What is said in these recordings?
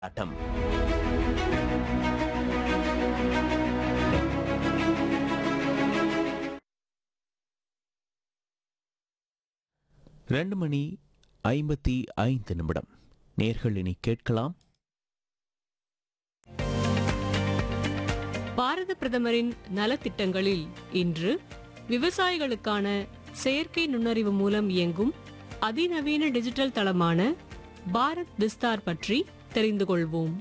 ஆட்டம் ரெண்டு மணி ஐம்பத்தி ஐந்து நிமிடம் நேர்கள் இனி கேட்கலாம் பாரத பிரதமரின் நலத்திட்டங்களில் இன்று விவசாயிகளுக்கான செயற்கை நுண்ணறிவு மூலம் இயங்கும் அதிநவீன டிஜிட்டல் தளமான பாரத் விஸ்தார் பற்றி தெரிந்து கொள்வோம்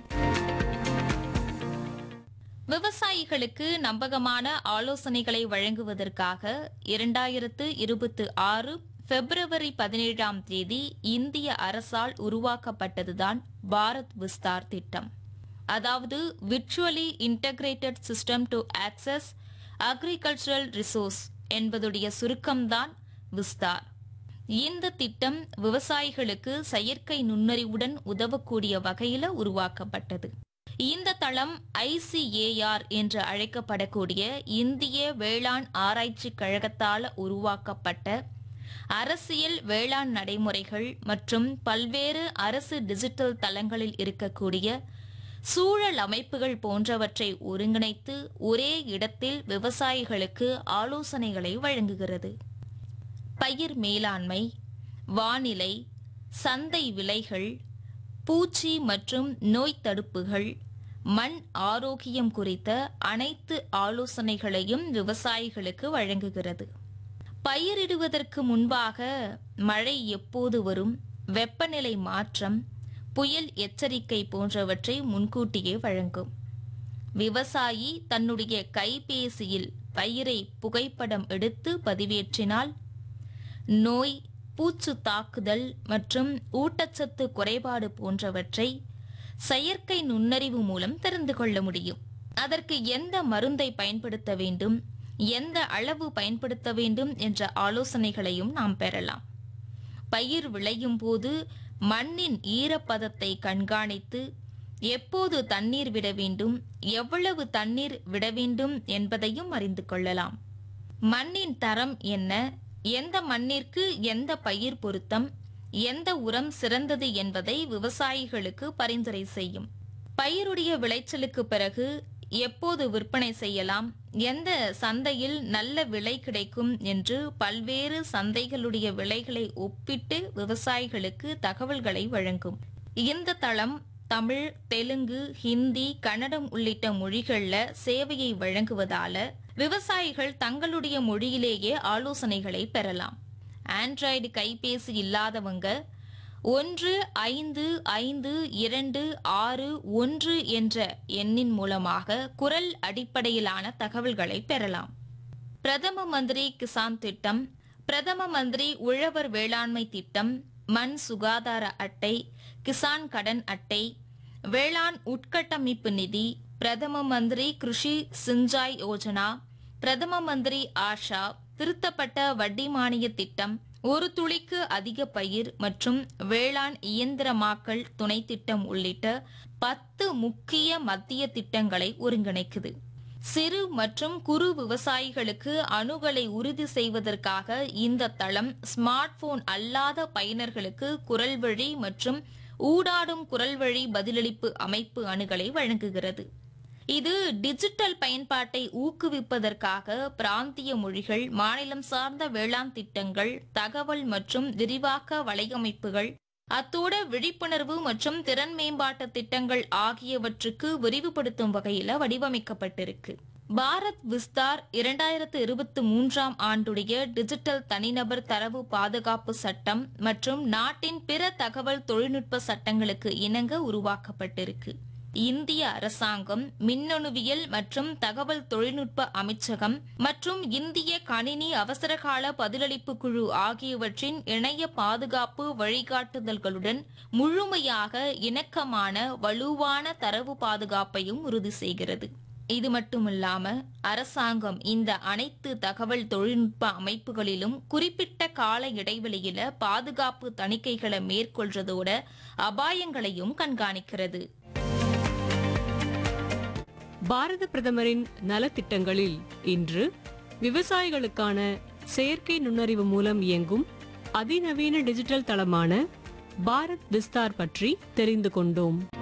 விவசாயிகளுக்கு நம்பகமான ஆலோசனைகளை வழங்குவதற்காக இரண்டாயிரத்து இருபத்தி ஆறு பிப்ரவரி பதினேழாம் தேதி இந்திய அரசால் உருவாக்கப்பட்டதுதான் பாரத் விஸ்தார் திட்டம் அதாவது virtually integrated system to access agricultural resource என்பதுடைய சுருக்கம்தான் விஸ்தார் இந்த திட்டம் விவசாயிகளுக்கு செயற்கை நுண்ணறிவுடன் உதவக்கூடிய வகையில உருவாக்கப்பட்டது இந்த தளம் ஐசிஏஆர் என்று அழைக்கப்படக்கூடிய இந்திய வேளாண் ஆராய்ச்சி கழகத்தால் உருவாக்கப்பட்ட அரசியல் வேளாண் நடைமுறைகள் மற்றும் பல்வேறு அரசு டிஜிட்டல் தளங்களில் இருக்கக்கூடிய சூழல் அமைப்புகள் போன்றவற்றை ஒருங்கிணைத்து ஒரே இடத்தில் விவசாயிகளுக்கு ஆலோசனைகளை வழங்குகிறது பயிர் மேலாண்மை வானிலை சந்தை விலைகள் பூச்சி மற்றும் நோய் தடுப்புகள் மண் ஆரோக்கியம் குறித்த அனைத்து ஆலோசனைகளையும் விவசாயிகளுக்கு வழங்குகிறது பயிரிடுவதற்கு முன்பாக மழை எப்போது வரும் வெப்பநிலை மாற்றம் புயல் எச்சரிக்கை போன்றவற்றை முன்கூட்டியே வழங்கும் விவசாயி தன்னுடைய கைபேசியில் பயிரை புகைப்படம் எடுத்து பதிவேற்றினால் நோய் பூச்சு தாக்குதல் மற்றும் ஊட்டச்சத்து குறைபாடு போன்றவற்றை செயற்கை நுண்ணறிவு மூலம் தெரிந்து கொள்ள முடியும் அதற்கு எந்த மருந்தை பயன்படுத்த வேண்டும் எந்த அளவு பயன்படுத்த வேண்டும் என்ற ஆலோசனைகளையும் நாம் பெறலாம் பயிர் விளையும் போது மண்ணின் ஈரப்பதத்தை கண்காணித்து எப்போது தண்ணீர் விட வேண்டும் எவ்வளவு தண்ணீர் விட வேண்டும் என்பதையும் அறிந்து கொள்ளலாம் மண்ணின் தரம் என்ன எந்த மண்ணிற்கு எந்த பயிர் பொருத்தம் எந்த உரம் சிறந்தது என்பதை விவசாயிகளுக்கு பரிந்துரை செய்யும் பயிருடைய விளைச்சலுக்கு பிறகு எப்போது விற்பனை செய்யலாம் எந்த சந்தையில் நல்ல விலை கிடைக்கும் என்று பல்வேறு சந்தைகளுடைய விலைகளை ஒப்பிட்டு விவசாயிகளுக்கு தகவல்களை வழங்கும் இந்த தளம் தமிழ் தெலுங்கு ஹிந்தி கன்னடம் உள்ளிட்ட மொழிகள்ல சேவையை வழங்குவதால விவசாயிகள் தங்களுடைய மொழியிலேயே ஆலோசனைகளை பெறலாம் ஆண்ட்ராய்டு கைபேசி இல்லாதவங்க ஒன்று ஐந்து ஐந்து இரண்டு ஆறு ஒன்று என்ற எண்ணின் மூலமாக குரல் அடிப்படையிலான தகவல்களை பெறலாம் பிரதம மந்திரி கிசான் திட்டம் பிரதம மந்திரி உழவர் வேளாண்மை திட்டம் மண் சுகாதார அட்டை கிசான் கடன் அட்டை வேளாண் உட்கட்டமைப்பு நிதி பிரதம மந்திரி கிருஷி சிஞ்சாய் யோஜனா பிரதம மந்திரி ஆஷா திருத்தப்பட்ட வட்டி மானிய திட்டம் ஒரு துளிக்கு அதிக பயிர் மற்றும் வேளாண் இயந்திரமாக்கல் துணை திட்டம் உள்ளிட்ட பத்து முக்கிய மத்திய திட்டங்களை ஒருங்கிணைக்குது சிறு மற்றும் குறு விவசாயிகளுக்கு அணுகலை உறுதி செய்வதற்காக இந்த தளம் ஸ்மார்ட் போன் அல்லாத பயனர்களுக்கு குரல் வழி மற்றும் ஊடாடும் குரல் வழி பதிலளிப்பு அமைப்பு அணுகலை வழங்குகிறது இது டிஜிட்டல் பயன்பாட்டை ஊக்குவிப்பதற்காக பிராந்திய மொழிகள் மாநிலம் சார்ந்த வேளாண் திட்டங்கள் தகவல் மற்றும் விரிவாக்க வலையமைப்புகள் அத்தோட விழிப்புணர்வு மற்றும் திறன் மேம்பாட்டு திட்டங்கள் ஆகியவற்றுக்கு விரிவுபடுத்தும் வகையில வடிவமைக்கப்பட்டிருக்கு பாரத் விஸ்தார் இரண்டாயிரத்து இருபத்தி மூன்றாம் ஆண்டுடைய டிஜிட்டல் தனிநபர் தரவு பாதுகாப்பு சட்டம் மற்றும் நாட்டின் பிற தகவல் தொழில்நுட்ப சட்டங்களுக்கு இணங்க உருவாக்கப்பட்டிருக்கு இந்திய அரசாங்கம் மின்னணுவியல் மற்றும் தகவல் தொழில்நுட்ப அமைச்சகம் மற்றும் இந்திய கணினி அவசரகால பதிலளிப்பு குழு ஆகியவற்றின் இணைய பாதுகாப்பு வழிகாட்டுதல்களுடன் முழுமையாக இணக்கமான வலுவான தரவு பாதுகாப்பையும் உறுதி செய்கிறது இது மட்டுமில்லாம அரசாங்கம் இந்த அனைத்து தகவல் தொழில்நுட்ப அமைப்புகளிலும் குறிப்பிட்ட கால இடைவெளியில பாதுகாப்பு தணிக்கைகளை மேற்கொள்றதோட அபாயங்களையும் கண்காணிக்கிறது பாரத பிரதமரின் நலத்திட்டங்களில் இன்று விவசாயிகளுக்கான செயற்கை நுண்ணறிவு மூலம் இயங்கும் அதிநவீன டிஜிட்டல் தளமான பாரத் விஸ்தார் பற்றி தெரிந்து கொண்டோம்